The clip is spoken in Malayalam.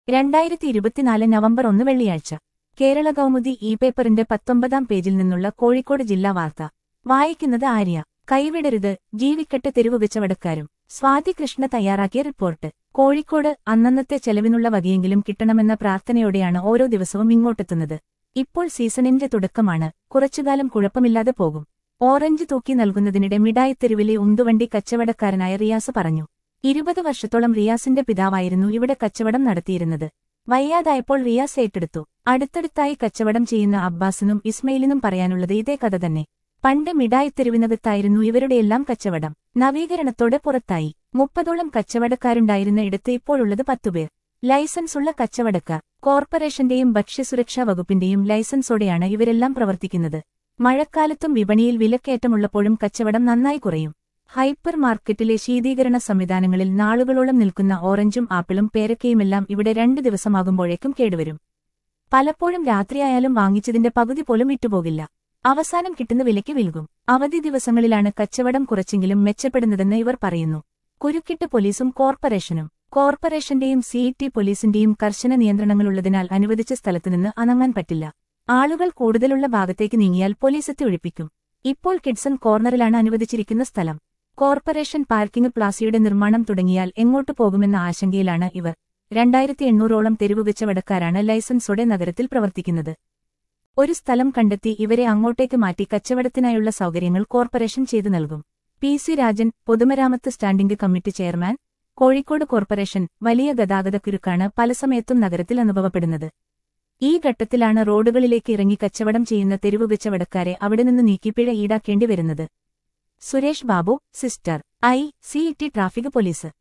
രണ്ടായിരത്തി ഇരുപത്തിനാല് നവംബർ ഒന്ന് വെള്ളിയാഴ്ച കേരള കൗമുദി ഇ പേപ്പറിന്റെ പത്തൊമ്പതാം പേജിൽ നിന്നുള്ള കോഴിക്കോട് ജില്ലാ വാർത്ത വായിക്കുന്നത് ആര്യ കൈവിടരുത് ജീവിക്കട്ടെ തെരുവ് വെച്ചവടക്കാരും സ്വാതി കൃഷ്ണ തയ്യാറാക്കിയ റിപ്പോർട്ട് കോഴിക്കോട് അന്നന്നത്തെ ചെലവിനുള്ള വകയെങ്കിലും കിട്ടണമെന്ന പ്രാർത്ഥനയോടെയാണ് ഓരോ ദിവസവും ഇങ്ങോട്ടെത്തുന്നത് ഇപ്പോൾ സീസണിന്റെ തുടക്കമാണ് കുറച്ചുകാലം കുഴപ്പമില്ലാതെ പോകും ഓറഞ്ച് തൂക്കി നൽകുന്നതിനിടെ മിഠായിത്തെരുവിലെ ഉന്തുവണ്ടി കച്ചവടക്കാരനായ റിയാസ് പറഞ്ഞു ഇരുപത് വർഷത്തോളം റിയാസിന്റെ പിതാവായിരുന്നു ഇവിടെ കച്ചവടം നടത്തിയിരുന്നത് വയ്യാതായപ്പോൾ റിയാസ് ഏറ്റെടുത്തു അടുത്തടുത്തായി കച്ചവടം ചെയ്യുന്ന അബ്ബാസിനും ഇസ്മയിലിനും പറയാനുള്ളത് ഇതേ കഥ തന്നെ പണ്ട് മിഠായിത്തെരുവിനകത്തായിരുന്നു ഇവരുടെയെല്ലാം കച്ചവടം നവീകരണത്തോടെ പുറത്തായി മുപ്പതോളം കച്ചവടക്കാരുണ്ടായിരുന്ന ഇടത്ത് ഇപ്പോഴുള്ളത് പത്തുപേർ ലൈസൻസുള്ള കച്ചവടക്കാർ കോർപ്പറേഷന്റെയും ഭക്ഷ്യസുരക്ഷാ വകുപ്പിന്റെയും ലൈസൻസോടെയാണ് ഇവരെല്ലാം പ്രവർത്തിക്കുന്നത് മഴക്കാലത്തും വിപണിയിൽ വിലക്കയറ്റമുള്ളപ്പോഴും കച്ചവടം നന്നായി കുറയും ഹൈപ്പർ മാർക്കറ്റിലെ ശീതീകരണ സംവിധാനങ്ങളിൽ നാളുകളോളം നിൽക്കുന്ന ഓറഞ്ചും ആപ്പിളും പേരക്കയുമെല്ലാം ഇവിടെ രണ്ടു ദിവസമാകുമ്പോഴേക്കും കേടുവരും പലപ്പോഴും രാത്രിയായാലും വാങ്ങിച്ചതിന്റെ പകുതി പോലും വിട്ടുപോകില്ല അവസാനം കിട്ടുന്ന വിലയ്ക്ക് വിൽക്കും അവധി ദിവസങ്ങളിലാണ് കച്ചവടം കുറച്ചെങ്കിലും മെച്ചപ്പെടുന്നതെന്ന് ഇവർ പറയുന്നു കുരുക്കിട്ട് പോലീസും കോർപ്പറേഷനും കോർപ്പറേഷന്റെയും സി ടി പോലീസിന്റെയും കർശന നിയന്ത്രണങ്ങളുള്ളതിനാൽ അനുവദിച്ച സ്ഥലത്തുനിന്ന് അനങ്ങാൻ പറ്റില്ല ആളുകൾ കൂടുതലുള്ള ഭാഗത്തേക്ക് നീങ്ങിയാൽ പോലീസെത്തി ഒഴിപ്പിക്കും ഇപ്പോൾ കിഡ്സൺ കോർണറിലാണ് അനുവദിച്ചിരിക്കുന്ന സ്ഥലം കോർപ്പറേഷൻ പാർക്കിംഗ് പ്ലാസയുടെ നിർമ്മാണം തുടങ്ങിയാൽ എങ്ങോട്ടു പോകുമെന്ന ആശങ്കയിലാണ് ഇവർ രണ്ടായിരത്തി എണ്ണൂറോളം തെരുവ് വെച്ചവടക്കാരാണ് ലൈസൻസോടെ നഗരത്തിൽ പ്രവർത്തിക്കുന്നത് ഒരു സ്ഥലം കണ്ടെത്തി ഇവരെ അങ്ങോട്ടേക്ക് മാറ്റി കച്ചവടത്തിനായുള്ള സൗകര്യങ്ങൾ കോർപ്പറേഷൻ ചെയ്തു നൽകും പി സി രാജൻ പൊതുമരാമത്ത് standing committee chairman Kozhikode corporation വലിയ ഗതാഗതക്കുരുക്കാണ് പല സമയത്തും നഗരത്തിൽ അനുഭവപ്പെടുന്നത് ഈ ഘട്ടത്തിലാണ് റോഡുകളിലേക്ക് ഇറങ്ങി കച്ചവടം ചെയ്യുന്ന തെരുവ് വെച്ചവടക്കാരെ അവിടെ നിന്ന് നീക്കിപ്പിഴ ഈടാക്കേണ്ടി വരുന്നത് Suresh Babu sister I C T traffic police